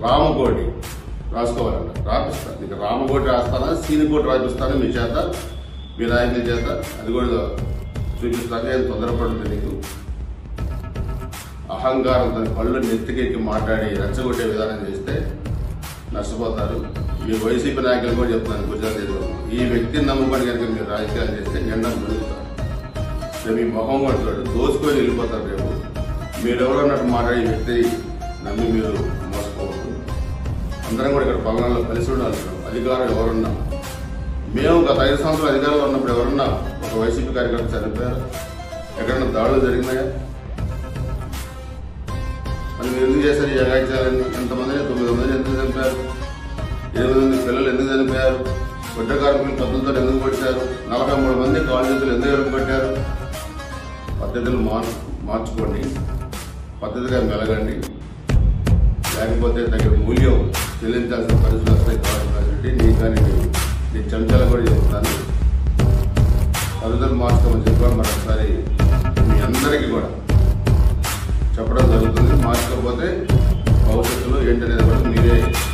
రామకోటి రాసుకోవాలంట రాపిస్తాను ఇక రామకోటి రాస్తానా సీనికోటి రాపిస్తాను మీ చేత మీ నాయకుని చేత అది కూడా చూపిస్తాక ఏం తొందరపడుతుంది నీకు అహంకారం తన కళ్ళు నెత్తికెక్కి మాట్లాడి రెచ్చగొట్టే విధానం చేస్తే నష్టపోతారు మీ వైసీపీ నాయకులు కూడా చెప్తున్నాను గుజరాత్ ఎదురు ఈ వ్యక్తిని నమ్ముకొని కనుక మీరు రాజకీయాలు చేస్తే నిండా మునుగుతారు రేపు మీ మొహం కూడా చూడండి దోసుకొని వెళ్ళిపోతారు రేపు మీరెవరో అన్నట్టు మాట్లాడే ఈ వ్యక్తి నమ్మి మీరు మోసపోవద్దు అందరం కూడా ఇక్కడ పవనాల్లో కలిసి ఉండాల్సిన అధికారం ఎవరున్నా మేము గత ఐదు సంవత్సరాలు అధికారంలో ఉన్నప్పుడు ఎవరన్నా ఒక వైసీపీ కార్యకర్త చనిపోయారు ఎక్కడన్నా దాడులు జరిగినాయా అది మీరు ఎందుకు చేశారు ఈ అగాచారాన్ని ఎంతమంది తొమ్మిది మంది ఎందుకు చనిపోయారు ఎనిమిది మంది పిల్లలు ఎందుకు చనిపోయారు బిడ్డ కార్మికులు పద్ధతులతో ఎందుకు కొట్టారు నలభై మూడు మంది కాలు చేతులు ఎందుకు ఎరుపు పెట్టారు పద్ధతులు మార్ మార్చుకోండి పద్ధతిగా మెలగండి లేకపోతే తగిన మూల్యం చెల్లించాల్సిన పరిస్థితులు వస్తాయి కాబట్టి నీ కానీ నీ- నీ చెంచాలు కూడా చెప్తాను పద్ధతులు మార్చుకోమని చెప్పి మరొకసారి మీ అందరికీ కూడా చెప్పడం జరుగుతుంది మార్చకపోతే భవిష్యత్తులో ఏంటనేది కూడా మీరే